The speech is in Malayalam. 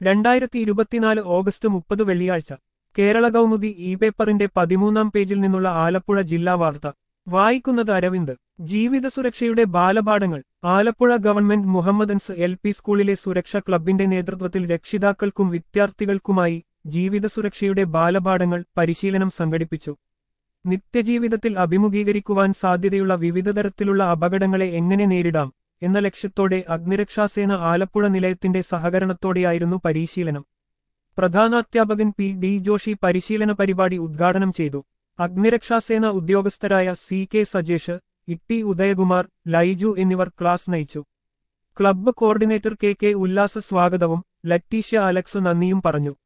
രണ്ടായിരത്തി ഇരുപത്തിനാല് ഓഗസ്റ്റ് മുപ്പത് വെള്ളിയാഴ്ച കേരള കൗമുദി ഇ പേപ്പറിന്റെ പതിമൂന്നാം പേജിൽ നിന്നുള്ള ആലപ്പുഴ ജില്ലാ വാർത്ത വായിക്കുന്നത് അരവിന്ദ് ജീവിത സുരക്ഷയുടെ ബാലപാഠങ്ങൾ Alappuzha government Mohammedans L P സ്കൂളിലെ സുരക്ഷാ ക്ലബിന്റെ നേതൃത്വത്തിൽ രക്ഷിതാക്കൾക്കും വിദ്യാർത്ഥികൾക്കുമായി ജീവിത സുരക്ഷയുടെ ബാലപാഠങ്ങൾ പരിശീലനം സംഘടിപ്പിച്ചു നിത്യജീവിതത്തിൽ അഭിമുഖീകരിക്കുവാൻ സാധ്യതയുള്ള വിവിധ തരത്തിലുള്ള അപകടങ്ങളെ എങ്ങനെ നേരിടാം എന്ന ലക്ഷ്യത്തോടെ അഗ്നിരക്ഷാസേന ആലപ്പുഴ നിലയത്തിന്റെ സഹകരണത്തോടെയായിരുന്നു പരിശീലനം പ്രധാനാധ്യാപകൻ പി ഡി ജോഷി പരിശീലന പരിപാടി ഉദ്ഘാടനം ചെയ്തു അഗ്നിരക്ഷാസേന ഉദ്യോഗസ്ഥരായ സി കെ സജേഷ് ഇട്ടി ഉദയകുമാർ ലൈജു എന്നിവർ ക്ലാസ് നയിച്ചു ക്ലബ്ബ് കോർഡിനേറ്റർ കെ കെ ഉല്ലാസ സ്വാഗതവും ലറ്റീഷ്യ അലക്സ് നന്ദിയും പറഞ്ഞു